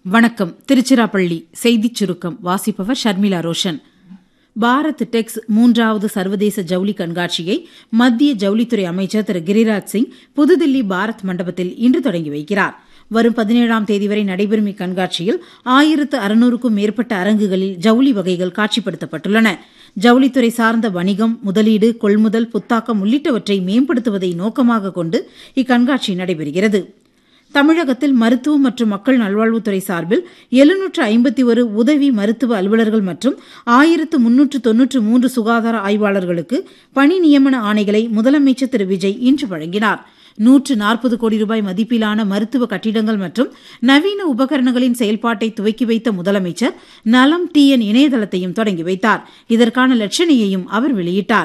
வணக்கம் திருச்சிராப்பள்ளி செய்திச் சுருக்கம் வாசிப்பவர் ஷர்மிளா ரோஷன் பாரத் டெக்ஸ் மூன்றாவது சர்வதேச ஜவுளி கண்காட்சியை மத்திய ஜவுளித்துறை அமைச்சர் திரு கிரிராஜ் சிங் புதுதில்லி பாரத் மண்டபத்தில் இன்று தொடங்கி வைக்கிறார் வரும் பதினேழாம் தேதி வரை நடைபெறும் இக்கண்காட்சியில் ஆயிரத்து அறுநூறுக்கும் மேற்பட்ட அரங்குகளில் ஜவுளி வகைகள் காட்சிப்படுத்தப்பட்டுள்ளன ஜவுளித்துறை சார்ந்த வணிகம் முதலீடு கொள்முதல் புத்தாக்கம் உள்ளிட்டவற்றை மேம்படுத்துவதை நோக்கமாக கொண்டு இக்கண்காட்சி நடைபெறுகிறது தமிழகத்தில் மருத்துவம் மற்றும் மக்கள் நல்வாழ்வுத்துறை சார்பில் எழுநூற்று ஐம்பத்தி ஒரு உதவி மருத்துவ அலுவலர்கள் மற்றும் ஆயிரத்து முன்னூற்று தொன்னூற்று மூன்று சுகாதார ஆய்வாளர்களுக்கு பணி நியமன ஆணைகளை முதலமைச்சர் திரு விஜய் இன்று வழங்கினார் நூற்று நாற்பது கோடி ரூபாய் மதிப்பிலான மருத்துவ கட்டிடங்கள் மற்றும் நவீன உபகரணங்களின் செயல்பாட்டை துவக்கி வைத்த முதலமைச்சர் நலம் டிஎன் இணையதளத்தையும் தொடங்கி வைத்தார் இதற்கான லட்சணையையும் அவர் வெளியிட்டார்